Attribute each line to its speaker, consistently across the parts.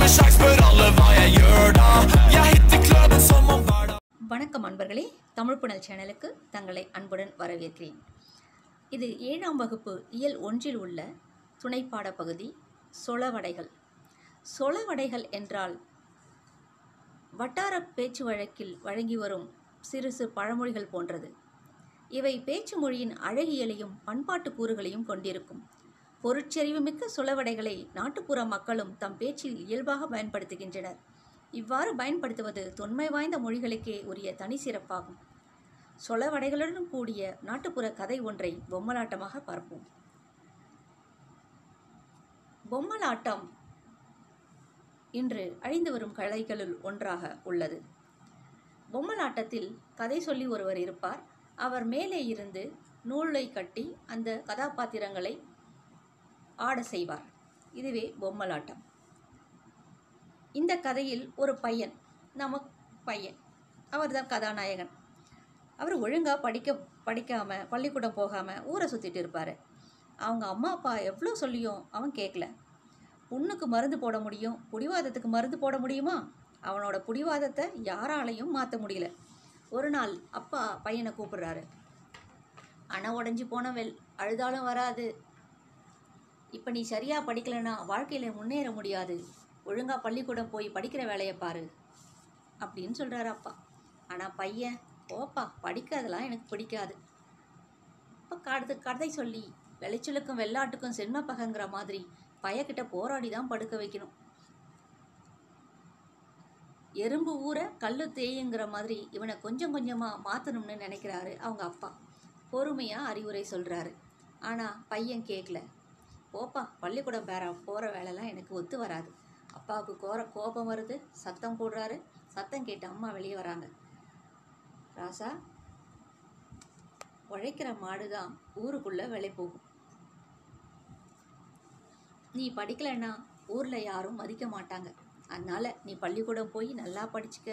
Speaker 1: med sjans, spør alle hva jeg gjør da. Jeg hitter klubben som om hverdag
Speaker 2: வணக்கம் அன்பர்களே தமிழ் புனல் சேனலுக்கு தங்களை அன்புடன் வரவேற்கிறேன் இது ஏழாம் வகுப்பு இயல் ஒன்றில் உள்ள துணைப்பாட பகுதி சொலவடைகள் சொலவடைகள் என்றால் வட்டார பேச்சு வழக்கில் வழங்கி வரும் சிறு சிறு பழமொழிகள் போன்றது இவை பேச்சு மொழியின் அழகியலையும் பண்பாட்டு கூறுகளையும் கொண்டிருக்கும் பொருட்செறிவுமிக்க சொலவடைகளை நாட்டுப்புற மக்களும் தம் பேச்சில் இயல்பாக பயன்படுத்துகின்றனர் இவ்வாறு பயன்படுத்துவது தொன்மை வாய்ந்த மொழிகளுக்கே உரிய தனி சிறப்பாகும் சொலவடைகளுடன் கூடிய நாட்டுப்புற கதை ஒன்றை பொம்மலாட்டமாக பார்ப்போம் பொம்மலாட்டம் இன்று அழிந்து வரும் கலைகளுள் ஒன்றாக உள்ளது பொம்மலாட்டத்தில் கதை சொல்லி ஒருவர் இருப்பார் அவர் மேலே இருந்து நூலை கட்டி அந்த கதாபாத்திரங்களை ஆட செய்வார் இதுவே பொம்மலாட்டம் இந்த கதையில் ஒரு பையன் நம்ம பையன் அவர்தான் கதாநாயகன் அவர் ஒழுங்காக படிக்க படிக்காமல் பள்ளிக்கூடம் போகாமல் ஊரை சுற்றிட்டு இருப்பார் அவங்க அம்மா அப்பா எவ்வளோ சொல்லியும் அவன் கேட்கல புண்ணுக்கு மருந்து போட முடியும் புடிவாதத்துக்கு மருந்து போட முடியுமா அவனோட புடிவாதத்தை யாராலையும் மாற்ற முடியல ஒரு நாள் அப்பா பையனை கூப்பிடுறாரு அணை உடஞ்சி போனவள் அழுதாலும் வராது இப்போ நீ சரியாக படிக்கலைன்னா வாழ்க்கையில் முன்னேற முடியாது ஒழுங்காக பள்ளிக்கூடம் போய் படிக்கிற வேலையை பாரு அப்படின்னு சொல்கிறாரு அப்பா ஆனால் பையன் ஓப்பா படிக்காதெல்லாம் எனக்கு பிடிக்காது இப்போ கடுத்து கதை சொல்லி விளைச்சலுக்கும் வெள்ளாட்டுக்கும் சென்ம பகங்கிற மாதிரி பையக்கிட்ட போராடி தான் படுக்க வைக்கணும் எறும்பு ஊற கல்லு தேயுங்கிற மாதிரி இவனை கொஞ்சம் கொஞ்சமாக மாற்றணும்னு நினைக்கிறாரு அவங்க அப்பா பொறுமையாக அறிவுரை சொல்கிறாரு ஆனால் பையன் கேட்கல போப்பா பள்ளிக்கூடம் பேர போகிற வேலைலாம் எனக்கு ஒத்து வராது அப்பாவுக்கு கோர கோபம் வருது சத்தம் போடுறாரு சத்தம் கேட்டு அம்மா வெளியே வராங்க ராசா உழைக்கிற மாடு தான் ஊருக்குள்ளே விலை போகும் நீ படிக்கலைன்னா ஊரில் யாரும் மதிக்க மாட்டாங்க அதனால நீ பள்ளிக்கூடம் போய் நல்லா படிச்சுக்க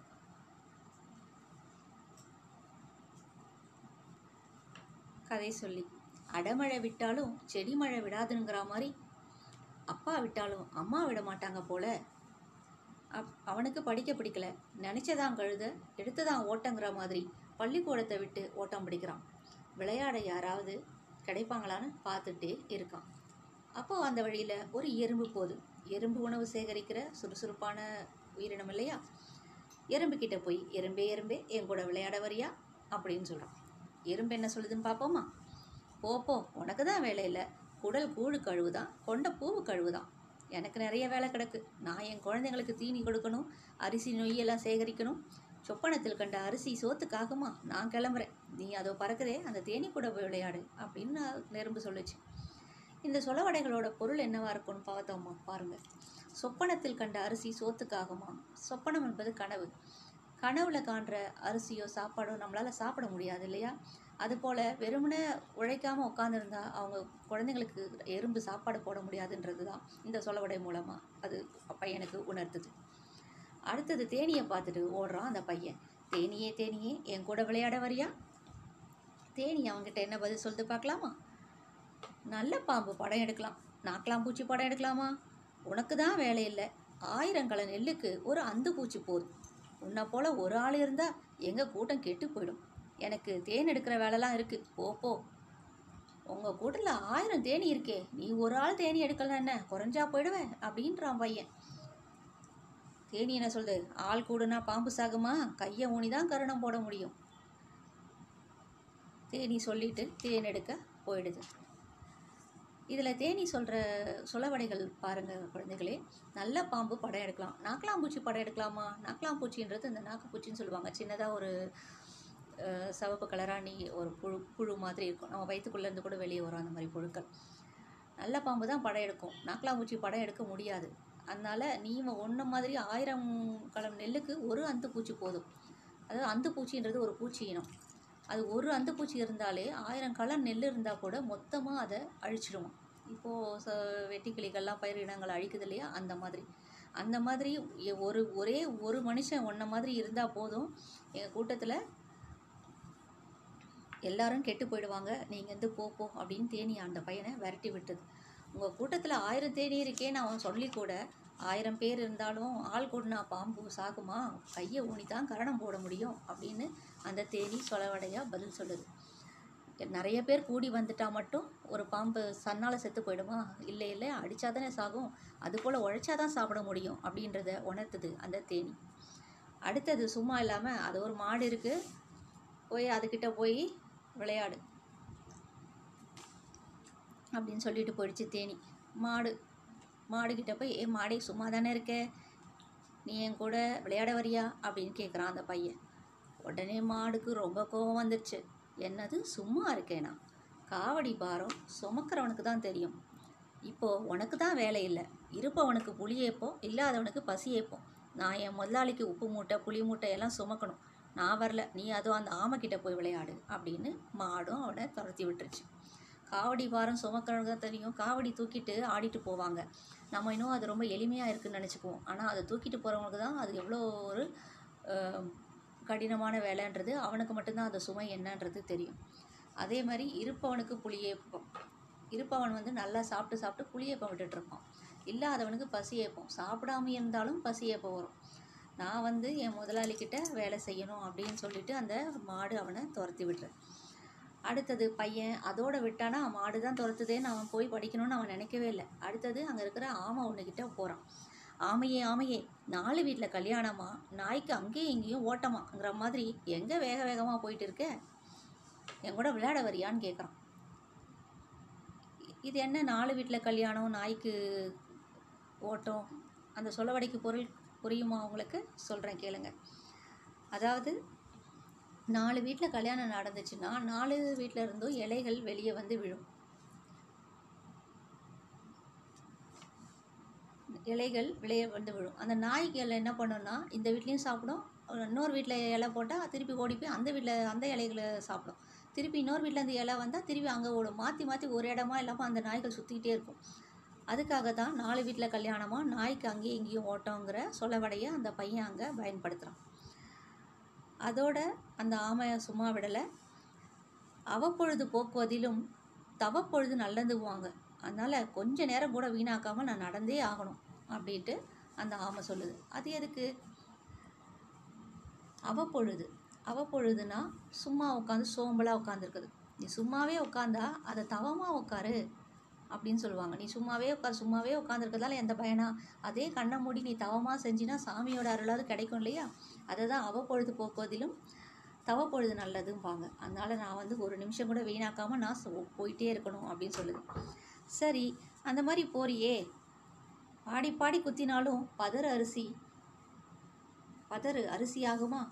Speaker 2: கதை சொல்லி அடமழை விட்டாலும் செடி மழை விடாதுங்கிற மாதிரி அப்பா விட்டாலும் அம்மா விட மாட்டாங்க போல அப் அவனுக்கு படிக்க பிடிக்கல நினச்சதான் கழுத எடுத்ததான் ஓட்டங்கிற மாதிரி பள்ளிக்கூடத்தை விட்டு ஓட்டம் பிடிக்கிறான் விளையாட யாராவது கிடைப்பாங்களான்னு பார்த்துட்டே இருக்கான் அப்போ அந்த வழியில் ஒரு எறும்பு போகுது எறும்பு உணவு சேகரிக்கிற சுறுசுறுப்பான உயிரினம் இல்லையா எறும்பு கிட்ட போய் எறும்பே எறும்பே என் கூட விளையாட வரியா அப்படின்னு சொல்கிறான் எறும்பு என்ன சொல்லுதுன்னு பார்ப்போமா போ போ உனக்கு தான் வேலை இல்லை குடல் கூழு கழுவுதான் கொண்ட பூவு கழுவுதான் எனக்கு நிறைய வேலை கிடக்கு நான் என் குழந்தைங்களுக்கு தீனி கொடுக்கணும் அரிசி நொய்யெல்லாம் சேகரிக்கணும் சொப்பனத்தில் கண்ட அரிசி சோத்துக்காகுமா நான் கிளம்புறேன் நீ அதோ பறக்குதே அந்த தேனி கூட போய் விளையாடு அப்படின்னு நெரும்பு சொல்லுச்சு இந்த சொலவடைகளோட பொருள் என்னவா இருக்கும்னு பார்த்தோமா பாருங்க சொப்பனத்தில் கண்ட அரிசி சோத்துக்காகுமா சொப்பனம் என்பது கனவு கனவுல காண்ற அரிசியோ சாப்பாடோ நம்மளால சாப்பிட முடியாது இல்லையா அதுபோல் வெறுமனே உழைக்காமல் உட்காந்துருந்தா அவங்க குழந்தைங்களுக்கு எறும்பு சாப்பாடு போட முடியாதுன்றது தான் இந்த சொலவடை மூலமாக அது பையனுக்கு உணர்த்துது அடுத்தது தேனியை பார்த்துட்டு ஓடுறான் அந்த பையன் தேனியே தேனியே என் கூட விளையாட வரியா தேனி அவங்ககிட்ட என்ன பதில் சொல்லிட்டு பார்க்கலாமா நல்ல பாம்பு படம் எடுக்கலாம் நாக்கலாம் பூச்சி படம் எடுக்கலாமா உனக்கு தான் வேலை இல்லை ஆயிரங்கள நெல்லுக்கு ஒரு அந்து பூச்சி போதும் உன்னை போல் ஒரு ஆள் இருந்தால் எங்கள் கூட்டம் கெட்டு போயிடும் எனக்கு தேன் எடுக்கிற வேலைலாம் இருக்குது போ போ உங்கள் கூட்டில் ஆயிரம் தேனி இருக்கே நீ ஒரு ஆள் தேனி எடுக்கலாம் என்ன குறைஞ்சா போயிடுவேன் அப்படின்றான் பையன் தேனி என்ன சொல்லுது ஆள் கூடுனா பாம்பு சாகுமா கையை ஊனி தான் கருணம் போட முடியும் தேனி சொல்லிட்டு தேன் எடுக்க போயிடுது இதில் தேனி சொல்கிற சொலவடைகள் பாருங்கள் குழந்தைகளே நல்ல பாம்பு படம் எடுக்கலாம் நாக்கலாம்பூச்சி படம் எடுக்கலாமா நாக்கலாம்பூச்சின்றது இந்த நாக்குப்பூச்சின்னு சொல்லுவாங்க சின்னதாக ஒரு அஹ், சிவப்பு கலராணி ஒரு புழு புழு மாதிரி இருக்கும் நம்ம வயிற்றுக்குள்ளேருந்து கூட வெளியே வரும் அந்த மாதிரி புழுக்கள் நல்ல பாம்பு தான் படம் எடுக்கும் நாக்கலாம்பூச்சி படம் எடுக்க முடியாது அதனால் நீ ஒன்று மாதிரி ஆயிரம் களம் நெல்லுக்கு ஒரு அந்து பூச்சி போதும் அதாவது அந்து பூச்சின்றது ஒரு பூச்சி இனம் அது ஒரு அந்து பூச்சி இருந்தாலே ஆயிரம் களம் நெல் இருந்தால் கூட மொத்தமாக அதை அழிச்சிடுவோம் இப்போது ச வெட்டிக்கிளிகள்லாம் பயிர் இனங்களை அழிக்குது இல்லையா அந்த மாதிரி அந்த மாதிரி எ- ஒரு ஒரே ஒரு மனுஷன் ஒன்றை மாதிரி இருந்தால் போதும் எங்கள் கூட்டத்தில் எல்லாரும் கெட்டு போயிடுவாங்க நீங்கள் வந்து போ போ அப்படின்னு தேனி அந்த பையனை விரட்டி விட்டது உங்கள் கூட்டத்தில் ஆயிரம் தேனி இருக்கேன்னு அவன் சொல்லி கூட ஆயிரம் பேர் இருந்தாலும் ஆள் கூடினா பாம்பு சாகுமா கையை ஊனி தான் கரணம் போட முடியும் அப்படின்னு அந்த தேனி சொலவடையாக பதில் சொல்லுது நிறைய பேர் கூடி வந்துட்டா மட்டும் ஒரு பாம்பு சன்னால் செத்து போயிடுமா இல்லை இல்லை அடித்தா தானே சாகும் அதுபோல் உழைச்சா தான் சாப்பிட முடியும் அப்படின்றத உணர்த்துது அந்த தேனி அடுத்தது சும்மா இல்லாமல் அது ஒரு மாடு இருக்குது போய் அதுக்கிட்ட போய் விளையாடு அப்படின்னு சொல்லிட்டு போயிடுச்சு தேனி மாடு மாடுக்கிட்ட போய் ஏ மாடே சும்மா தானே இருக்க நீ என் கூட விளையாட வரியா அப்படின்னு கேட்குறான் அந்த பையன் உடனே மாடுக்கு ரொம்ப கோபம் வந்துடுச்சு என்னது சும்மா இருக்கேனா காவடி பாரம் சுமக்கிறவனுக்கு தான் தெரியும் இப்போது உனக்கு தான் வேலை இல்லை இருப்பவனுக்கு புளி ஏப்போம் இல்லாதவனுக்கு பசி ஏப்போம் நான் என் முதலாளிக்கு உப்பு மூட்டை புளி மூட்டை எல்லாம் சுமக்கணும் நான் வரல நீ அதுவும் அந்த ஆமைக்கிட்ட போய் விளையாடு அப்படின்னு மாடும் அவனை துரத்தி விட்டுருச்சு காவடி பாரம் சுமக்கிறவனுக்கு தான் தெரியும் காவடி தூக்கிட்டு ஆடிட்டு போவாங்க நம்ம இன்னும் அது ரொம்ப எளிமையாக இருக்குன்னு நினச்சிக்குவோம் ஆனால் அதை தூக்கிட்டு போகிறவங்களுக்கு தான் அது எவ்வளோ ஒரு அஹ், கடினமான வேலைன்றது அவனுக்கு மட்டும்தான் அந்த சுமை என்னன்றது தெரியும் அதே மாதிரி இருப்பவனுக்கு புளியேப்பம் இருப்பவன் வந்து நல்லா சாப்பிட்டு சாப்பிட்டு புளியேப்பம் விட்டுட்டு இருப்பான் இல்லாதவனுக்கு பசி ஏப்பம் சாப்பிடாம இருந்தாலும் பசி ஏப்பம் வரும் நான் வந்து என் முதலாளிக்கிட்ட வேலை செய்யணும் அப்படின்னு சொல்லிட்டு அந்த மாடு அவனை துரத்தி விடுறேன் அடுத்தது பையன் அதோட விட்டானா மாடு தான் துரத்துதேன்னு அவன் போய் படிக்கணும்னு அவன் நினைக்கவே இல்லை அடுத்தது அங்கே இருக்கிற ஆமை ஒன்றுக்கிட்ட போகிறான் ஆமையே ஆமையே நாலு வீட்டில் கல்யாணமா நாய்க்கு அங்கேயும் இங்கேயும் ஓட்டமாங்கிற மாதிரி எங்கே வேக வேகமாக போயிட்டு இருக்க என் கூட விளையாட வரியான்னு கேட்குறான் இது என்ன நாலு வீட்டில் கல்யாணம் நாய்க்கு ஓட்டம் அந்த சொல்லவடைக்கு பொருள் புரியுமா உங்களுக்கு சொல்கிறேன் கேளுங்க அதாவது நாலு வீட்டில் கல்யாணம் நடந்துச்சுன்னா நாலு வீட்டில் இருந்தும் இலைகள் வெளியே வந்து விழும் இலைகள் வெளியே வந்து விழும் அந்த நாய்கள் என்ன பண்ணுன்னா இந்த வீட்லேயும் சாப்பிடும் இன்னொரு வீட்டில் இலை போட்டால் திருப்பி ஓடி போய் அந்த வீட்டில் அந்த இலைகளை சாப்பிடும் திருப்பி இன்னொரு வீட்டில் அந்த இலை வந்தால் திருப்பி அங்கே ஓடும் மாற்றி மாற்றி ஒரு இடமா இல்லாமல் அந்த நாய்கள் சுற்றிக்கிட்டே இருக்கும் அதுக்காக தான் நாலு வீட்டில் கல்யாணமாக நாய்க்கு அங்கேயும் இங்கேயும் ஓட்டங்கிற சொலவடையை அந்த பையன் அங்கே பயன்படுத்துகிறான் அதோட அந்த ஆமையை சும்மா விடலை அவப்பொழுது போக்குவதிலும் தவப்பொழுது நல்லதுவாங்க அதனால் கொஞ்ச நேரம் கூட வீணாக்காமல் நான் நடந்தே ஆகணும் அப்படின்ட்டு அந்த ஆமை சொல்லுது அது எதுக்கு அவப்பொழுது அவப்பொழுதுனா சும்மா உட்காந்து சோம்பலாக உட்காந்துருக்குது நீ சும்மாவே உட்காந்தா அதை தவமாக உட்காரு அப்படின்னு சொல்லுவாங்க நீ சும்மாவே உட்கார் சும்மாவே உட்காந்துருக்கதால எந்த பயனா அதே கண்ணை மூடி நீ தவமாக செஞ்சினா சாமியோட அருளாவது கிடைக்கும் இல்லையா அதை தான் அவப்பொழுது போக்குவதிலும் தவப்பொழுது நல்லதும்பாங்க அதனால் நான் வந்து ஒரு நிமிஷம் கூட வீணாக்காமல் நான் சோ- போயிட்டே இருக்கணும் அப்படின்னு சொல்லுது சரி அந்த மாதிரி போறியே பாடி பாடி குத்தினாலும் பதறு அரிசி பதறு அரிசி ஆகுமா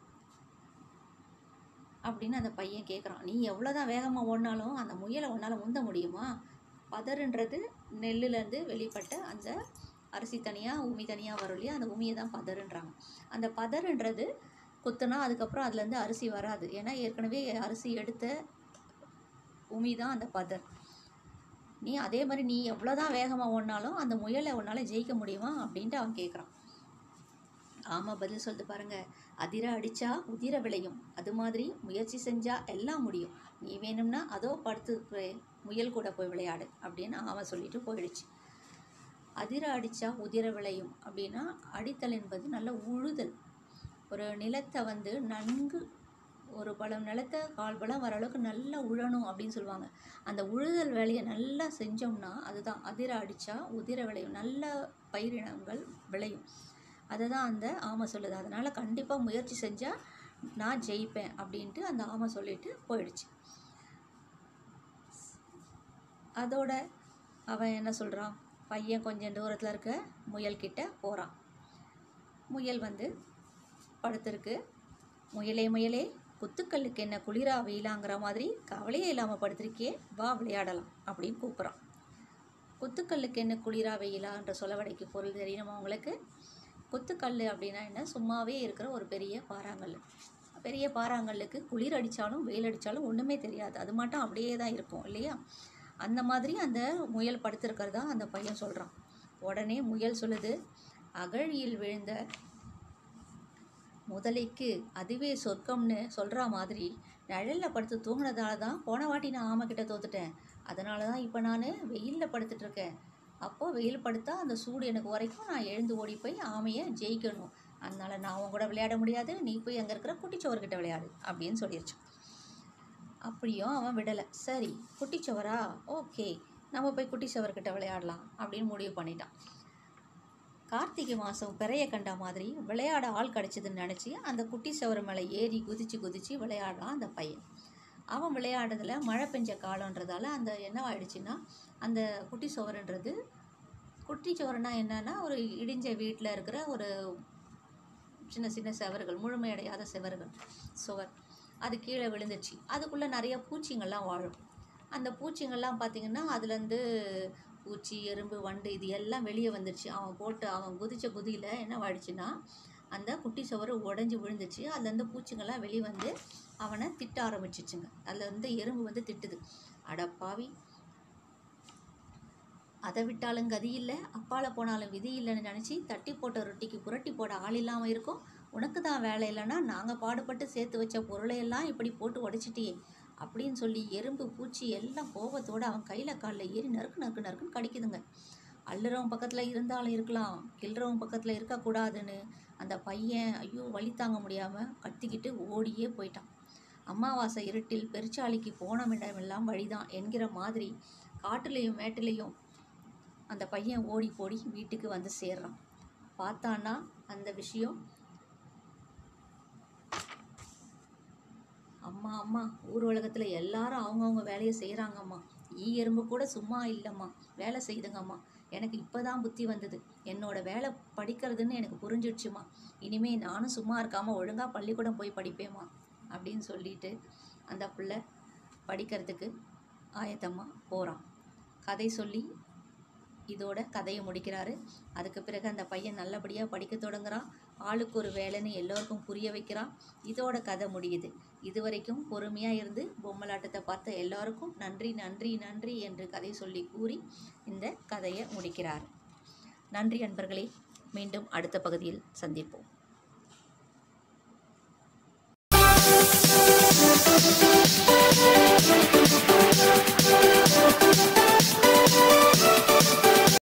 Speaker 2: அப்படின்னு அந்த பையன் கேட்குறான் நீ எவ்வளோதான் வேகமாக ஓடினாலும் அந்த முயலை உன்னால் முந்த முடியுமா பதறுன்றது நெல்லுலேருந்து வெளிப்பட்ட அந்த அரிசி தனியாக உமி தனியாக வரும் இல்லையா அந்த உமியை தான் பதறுன்றாங்க அந்த பதறுன்றது குத்துனா அதுக்கப்புறம் அதுலேருந்து அரிசி வராது ஏன்னா ஏற்கனவே அரிசி எடுத்த உமி தான் அந்த பதர் நீ அதே மாதிரி நீ எவ்வளோதான் வேகமாக ஓடினாலும் அந்த முயலை உன்னால் ஜெயிக்க முடியுமா அப்படின்ட்டு அவன் கேட்குறான் ஆமாம் பதில் சொல்லுது பாருங்க அதிர அடிச்சா உதிர விளையும் அது மாதிரி முயற்சி செஞ்சா எல்லாம் முடியும் நீ வேணும்னா அதோ படுத்து முயல் கூட போய் விளையாடு அப்படின்னு அவன் சொல்லிட்டு போயிடுச்சு அதிர அடிச்சா உதிர விளையும் அப்படின்னா அடித்தல் என்பது நல்ல உழுதல் ஒரு நிலத்தை வந்து நன்கு ஒரு பழம் நிலத்தை கால் பழம் வர அளவுக்கு நல்லா உழணும் அப்படின்னு சொல்லுவாங்க அந்த உழுதல் வேலையை நல்லா செஞ்சோம்னா அதுதான் அதிர அடித்தா உதிர விளையும் நல்ல பயிரினங்கள் விளையும் அதை தான் அந்த ஆமை சொல்லுது அதனால் கண்டிப்பாக முயற்சி செஞ்சால் நான் ஜெயிப்பேன் அப்படின்ட்டு அந்த ஆமை சொல்லிட்டு போயிடுச்சு அதோட அவன் என்ன சொல்கிறான் பையன் கொஞ்சம் தூரத்தில் இருக்க முயல்கிட்ட போகிறான் முயல் வந்து படுத்திருக்கு முயலே முயலே குத்துக்கல்லுக்கு என்ன குளிரா வெயிலாங்கிற மாதிரி கவலையே இல்லாமல் படுத்திருக்கே வா விளையாடலாம் அப்படின்னு கூப்பிட்றான் குத்துக்கல்லுக்கு என்ன குளிரா வெயிலான்ற சொலவடைக்கு பொருள் தெரியணுமா உங்களுக்கு குத்துக்கல் அப்படின்னா என்ன சும்மாவே இருக்கிற ஒரு பெரிய பாறாங்கல் பெரிய பாறாங்கல்லுக்கு குளிர் அடித்தாலும் வெயில் அடித்தாலும் ஒன்றுமே தெரியாது அது மட்டும் அப்படியே தான் இருக்கும் இல்லையா அந்த மாதிரி அந்த முயல் படுத்திருக்கிறதா அந்த பையன் சொல்கிறான் உடனே முயல் சொல்லுது அகழியில் விழுந்த முதலைக்கு அதுவே சொர்க்கம்னு சொல்கிற மாதிரி நிழலில் படுத்து தூங்கினதால தான் போன வாட்டி நான் ஆமை கிட்ட தோத்துட்டேன் அதனால தான் இப்போ நான் வெயிலில் படுத்துட்டு இருக்கேன் அப்போது வெயில் படுத்தா அந்த சூடு எனக்கு உரைக்கும் நான் எழுந்து ஓடி போய் ஆமையை ஜெயிக்கணும் அதனால் நான் உன் கூட விளையாட முடியாது நீ போய் அங்கே இருக்கிற குட்டிச்சோவர்கிட்ட விளையாடு அப்படின்னு சொல்லிருச்சு அப்படியும் அவன் விடலை சரி குட்டிச்சவரா ஓகே நம்ம போய் குட்டிச்சவர்கிட்ட விளையாடலாம் அப்படின்னு முடிவு பண்ணிட்டான் கார்த்திகை மாதம் பிறைய கண்ட மாதிரி விளையாட ஆள் கிடச்சிதுன்னு நினச்சி அந்த குட்டி சவர மேலே ஏறி குதிச்சு குதிச்சு விளையாடுறான் அந்த பையன் அவன் விளையாடுறதுல மழை பெஞ்ச காலன்றதால அந்த என்னவாயிடுச்சுன்னா அந்த குட்டி சுவருன்றது குட்டி சுவருனா என்னன்னா ஒரு இடிஞ்ச வீட்டில் இருக்கிற ஒரு சின்ன சின்ன செவர்கள் முழுமையடையாத செவர்கள் சுவர் அது கீழே விழுந்துச்சு அதுக்குள்ளே நிறைய பூச்சிங்கள்லாம் வாழும் அந்த பூச்சிங்கள்லாம் பார்த்திங்கன்னா அதுலேருந்து பூச்சி எறும்பு வண்டு இது எல்லாம் வெளியே வந்துடுச்சு அவன் போட்டு அவன் குதிச்ச குதியில் என்ன ஆயிடுச்சுன்னா அந்த குட்டி சுவரு உடஞ்சி விழுந்துச்சு அதுலேருந்து பூச்சிங்கள்லாம் வெளியே வந்து அவனை திட்ட ஆரம்பிச்சிச்சுங்க அதில் வந்து எறும்பு வந்து திட்டுது அடப்பாவி அதை விட்டாலும் கதி இல்லை அப்பால போனாலும் விதி இல்லைன்னு நினச்சி தட்டி போட்ட ரொட்டிக்கு புரட்டி போட ஆள் இல்லாமல் இருக்கும் உனக்கு தான் வேலை இல்லைன்னா நாங்கள் பாடுபட்டு சேர்த்து வச்ச பொருளையெல்லாம் இப்படி போட்டு உடைச்சிட்டியே அப்படின்னு சொல்லி எறும்பு பூச்சி எல்லாம் கோபத்தோடு அவன் கையில் காலில் ஏறி நறுக்கு நறுக்கு நறுக்குன்னு கடிக்குதுங்க அள்ளுறவன் பக்கத்தில் இருந்தாலும் இருக்கலாம் கிள்றவன் பக்கத்தில் இருக்கக்கூடாதுன்னு அந்த பையன் ஐயோ வலி தாங்க முடியாமல் கத்திக்கிட்டு ஓடியே போயிட்டான் அமாவாசை இருட்டில் பெருச்சாளிக்கு போன இடமெல்லாம் வழிதான் என்கிற மாதிரி காட்டுலேயும் மேட்டுலேயும் அந்த பையன் ஓடி போடி வீட்டுக்கு வந்து சேர்றான் பார்த்தான்னா அந்த விஷயம் அம்மா அம்மா ஊர் உலகத்தில் எல்லாரும் அவங்கவுங்க வேலையை செய்கிறாங்கம்மா ஈ எறும்பு கூட சும்மா இல்லைம்மா வேலை செய்யுதுங்கம்மா எனக்கு இப்போ தான் புத்தி வந்தது என்னோட வேலை படிக்கிறதுன்னு எனக்கு புரிஞ்சிடுச்சுமா இனிமே நானும் சும்மா இருக்காமல் ஒழுங்காக பள்ளிக்கூடம் போய் படிப்பேம்மா அப்படின்னு சொல்லிட்டு அந்த பிள்ளை படிக்கிறதுக்கு ஆயத்தமாக போகிறான் கதை சொல்லி இதோட கதையை முடிக்கிறாரு அதுக்கு பிறகு அந்த பையன் நல்லபடியாக படிக்க தொடங்குறான் ஆளுக்கு ஒரு வேலைன்னு எல்லோருக்கும் புரிய வைக்கிறான் இதோட கதை முடியுது இதுவரைக்கும் பொறுமையாக இருந்து பொம்மலாட்டத்தை பார்த்த எல்லாருக்கும் நன்றி நன்றி நன்றி என்று கதை சொல்லி கூறி இந்த கதையை முடிக்கிறார் நன்றி அன்பர்களே மீண்டும் அடுத்த பகுதியில் சந்திப்போம்